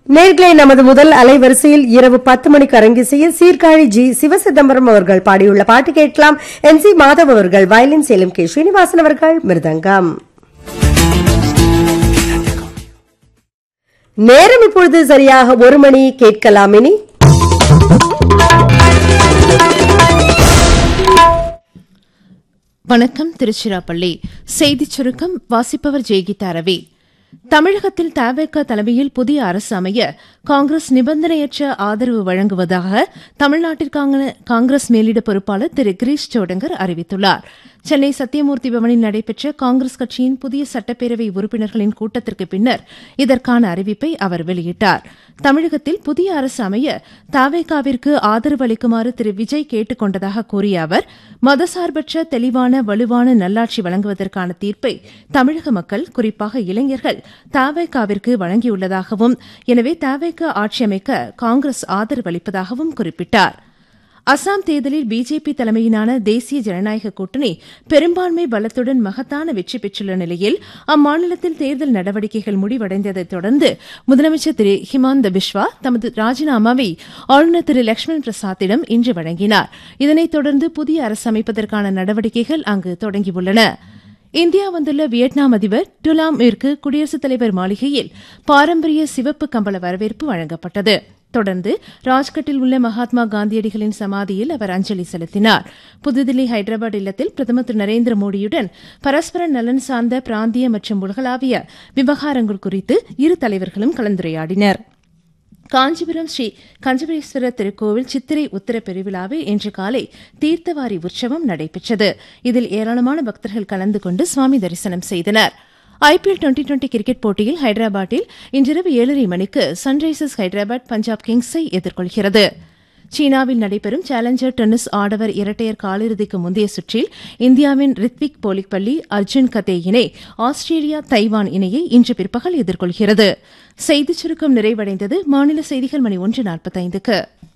நேர்களை நமது முதல் அலைவரிசையில் இரவு பத்து மணிக்கு அரங்கிசையில் சீர்காழி ஜி சிவசிதம்பரம் அவர்கள் பாடியுள்ள பாட்டு கேட்கலாம் என் சி மாதவ் அவர்கள் வயலின் சேலம் கே ஸ்ரீனிவாசன் அவர்கள் மிருதங்கம் நேரம் இப்பொழுது சரியாக ஒரு மணி கேட்கலாம் இனி வணக்கம் திருச்சிராப்பள்ளி செய்திச் சுருக்கம் வாசிப்பவர் ஜெயகீதா ரவி தமிழகத்தில் தவேக தலைமையில் புதிய அரசு அமைய காங்கிரஸ் நிபந்தனையற்ற ஆதரவு வழங்குவதாக தமிழ்நாட்டிற்கான காங்கிரஸ் மேலிட பொறுப்பாளர் திரு கிரீஷ் சோடங்கர் அறிவித்துள்ளார் சென்னை சத்தியமூர்த்தி பவனில் நடைபெற்ற காங்கிரஸ் கட்சியின் புதிய சட்டப்பேரவை உறுப்பினர்களின் கூட்டத்திற்கு பின்னர் இதற்கான அறிவிப்பை அவர் வெளியிட்டார் தமிழகத்தில் புதிய அரசு அமைய தாவேகாவிற்கு ஆதரவு அளிக்குமாறு திரு விஜய் கேட்டுக் கொண்டதாக கூறிய அவர் மதசார்பற்ற தெளிவான வலுவான நல்லாட்சி வழங்குவதற்கான தீர்ப்பை தமிழக மக்கள் குறிப்பாக இளைஞர்கள் தாவேகாவிற்கு வழங்கியுள்ளதாகவும் எனவே தாவேக ஆட்சி அமைக்க காங்கிரஸ் ஆதரவு அளிப்பதாகவும் குறிப்பிட்டார் அசாம் தேர்தலில் பிஜேபி தலைமையிலான தேசிய ஜனநாயக கூட்டணி பெரும்பான்மை பலத்துடன் மகத்தான வெற்றி பெற்றுள்ள நிலையில் அம்மாநிலத்தில் தேர்தல் நடவடிக்கைகள் முடிவடைந்ததைத் தொடர்ந்து முதலமைச்சர் திரு ஹிமாந்த பிஸ்வா தமது ராஜினாமாவை ஆளுநர் திரு லட்சுமண் பிரசாத்திடம் இன்று வழங்கினார் இதனைத் தொடர்ந்து புதிய அரசு அமைப்பதற்கான நடவடிக்கைகள் அங்கு தொடங்கியுள்ளன இந்தியா வந்துள்ள வியட்நாம் அதிபர் டுலாமிற்கு குடியரசுத் தலைவர் மாளிகையில் பாரம்பரிய சிவப்பு கம்பள வரவேற்பு வழங்கப்பட்டது தொடர்ந்து ராஜ்கட்டில் உள்ள மகாத்மா காந்தியடிகளின் சமாதியில் அவர் அஞ்சலி செலுத்தினார் புதுதில்லி ஹைதராபாத் இல்லத்தில் பிரதமர் திரு நரேந்திர மோடியுடன் பரஸ்பர நலன் சார்ந்த பிராந்திய மற்றும் உலகளாவிய விவகாரங்கள் குறித்து இரு தலைவர்களும் கலந்துரையாடினர் காஞ்சிபுரம் ஸ்ரீ கஞ்சபேஸ்வரர் திருக்கோவில் சித்திரை உத்தர பெருவிழாவில் இன்று காலை தீர்த்தவாரி உற்சவம் நடைபெற்றது இதில் ஏராளமான பக்தர்கள் கலந்து கொண்டு சுவாமி தரிசனம் செய்தனர் ஐபிஎல் டுவெண்டி டுவெண்டி கிரிக்கெட் போட்டியில் ஹைதராபாத்தில் இன்றிரவு ஏழரை மணிக்கு சன்ரைசர்ஸ் ஹைதராபாத் பஞ்சாப் கிங்ஸை எதிர்கொள்கிறது சீனாவில் நடைபெறும் சேலஞ்சர் டென்னிஸ் ஆடவர் இரட்டையர் காலிறுதிக்கு முந்தைய சுற்றில் இந்தியாவின் ரித்விக் போலிப்பள்ளி அர்ஜுன் கதே இணை ஆஸ்திரேலியா தைவான் இணையை இன்று பிற்பகல் எதிர்கொள்கிறது செய்திச் சுருக்கம் நிறைவடைந்தது மாநில செய்திகள் மணி ஒன்று நாற்பத்தைந்துக்கு